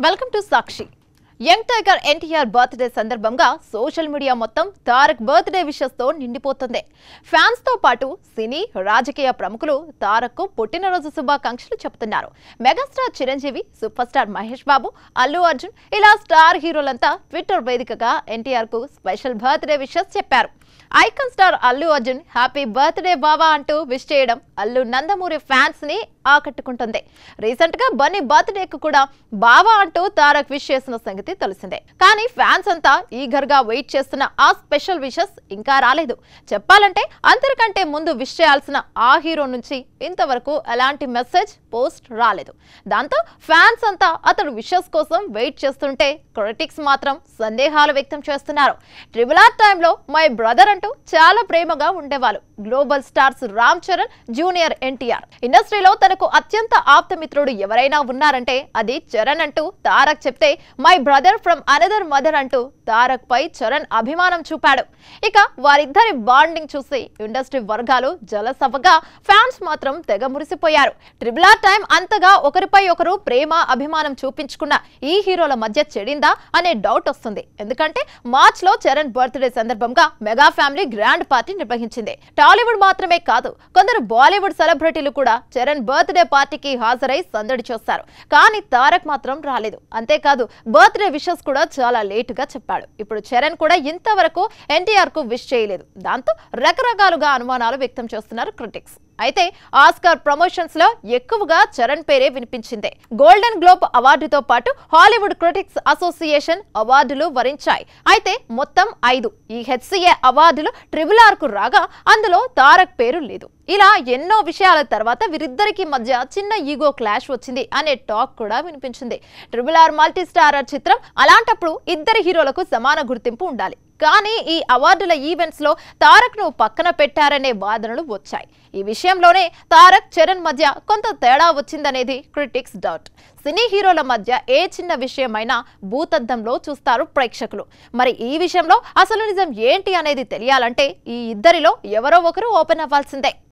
welcome to Sakshi young tiger NTR birthday సందర్భంగా social media మొత్తం Tarak birthday wishes తో నిండిపోతుంది ఫ్యాన్స్ తో పాటు సినీ రాజకీయ ప్రముఖులు తారక్ కు పుట్టినరోజు శుభాకాంక్షలు చెబుతున్నారు megastar Chiranjeevi super star Mahesh Babu Allu Arjun ఇలా స్టార్ హీరోలంతా ట్విట్టర్ వేదికగా ఎన్టీఆర్ కు స్పెషల్ బర్త్డే విషెస్ చెప్పారు icon star Allu Arjun happy birthday బావా అంటూ విష్ చేయడం అల్లు నందమూరి ఫ్యాన్స్ ని ఆకట్టుకుంటుంది రీసెంట్ గా బన్నీ బర్త్డే కు కూడా బావా అంటూ తారక్ విష్ చేసిన సంగతి తెలిసిందే కానీ ఫ్యాన్స్ అంతా ఈగర్ గా వెయిట్ చేస్తున్న ఆ స్పెషల్ విషెస్ ఇంకా రాలేదు చెప్పాలంటే అందరికంటే ముందు విష్ చేయాల్సిన ఆ హీరో నుంచి ఇంతవరకు ఎలాంటి మెసేజ్ పోస్ట్ రాలేదు దాంతో ఫ్యాన్స్ అంతా అతడు విషెస్ కోసం వెయిట్ చేస్తుంటే క్రిటిక్స్ మాత్రం సందేహాలు వ్యక్తం చేస్తున్నారు ట్రిబుల్ ఆర్ టైంలో మై బ్రదర్ అంటూ చాలా ప్రేమగా ఉండేవాళ్ళు global stars Ram Charan junior NTR ఇండస్ట్రీలో తనకు అత్యంత ఆప్తమిత్రుడు ఎవరైనా ఉన్నారంటే అది చరణ్ అంటూ తారక్ చెప్తే my brother from another mother అంటూ తారక్ పై చరణ్ అభిమానం చూపాడు ఇక వారిద్దరి బాండింగ్ చూసి ఇండస్ట్రీ వర్గాలు జలసవ్వగా ఫ్యాన్స్ మాత్రం తెగ మురిసిపోయారు ట్రిబుల్ ఆర్ టైం అంతగా ఒకరిపై ఒకరు ప్రేమ అభిమానం చూపించుకున్న ఈ హీరోల మధ్య చెడిందా అనే డౌట్ వస్తుంది ఎందుకంటే మార్చ్ లో చరణ్ బర్త్డే సందర్భంగా మెగా ఫ్యామిలీ గ్రాండ్ పార్టీ నిర్వహించింది టాలీవుడ్ మాత్రమే కాదు కొందరు బాలీవుడ్ సెలబ్రిటీలు కూడా చరణ్ బర్త్డే పార్టీకి హాజరై సందడి చేస్తారు కానీ తారక్ మాత్రం రాలేదు అంతేకాదు బర్త్డే విషెస్ కూడా చాలా లేటుగా చెప్పాడు ఇప్పుడు చరణ్ కూడా ఇంతవరకు ఎన్టీఆర్ కు విష్ చేయలేదు దాంతో రకరకాలుగా అనుమానాలు వ్యక్తం చేస్తున్నారు క్రిటిక్స్ అయితే ఆస్కార్ ప్రమోషన్స్ లో ఎక్కువగా చరణ్ పేరే వినిపించింది గోల్డెన్ గ్లోబ్ అవార్డుతో పాటు హాలీవుడ్ క్రిటిక్స్ అసోసియేషన్ అవార్డులు వరించాయి అయితే మొత్తం ఐదు ఈ హెచ్సిఏ అవార్డులు ట్రిబుల్ ఆర్ కు రాగా అందులో తారక్ పేరు లేదు ఇలా ఎన్నో విషయాల తర్వాత వీరిద్దరికి మధ్య చిన్న ఈగో క్లాష్ వచ్చింది అనే టాక్ కూడా వినిపించింది ట్రిబుల్ ఆర్ మల్టీ స్టారర్ చిత్రం అలాంటప్పుడు ఇద్దరు హీరోలకు సమాన గుర్తింపు ఉండాలి కానీ ఈ అవార్డుల ఈవెంట్స్ లో తారక్ ను పక్కన పెట్టారనే వాదనలు వచ్చాయి ఈ విషయంలోనే తారక్ చరణ్ మధ్య కొంత తేడా వచ్చిందనేది క్రిటిక్స్ డౌట్ సినీ హీరోల మధ్య ఏ చిన్న విషయమైనా భూతద్దంలో చూస్తారు ప్రేక్షకులు మరి ఈ విషయంలో అసలు నిజం ఏంటి అనేది తెలియాలంటే ఈ ఇద్దరిలో ఎవరో ఒకరు ఓపెన్ అవ్వాల్సిందే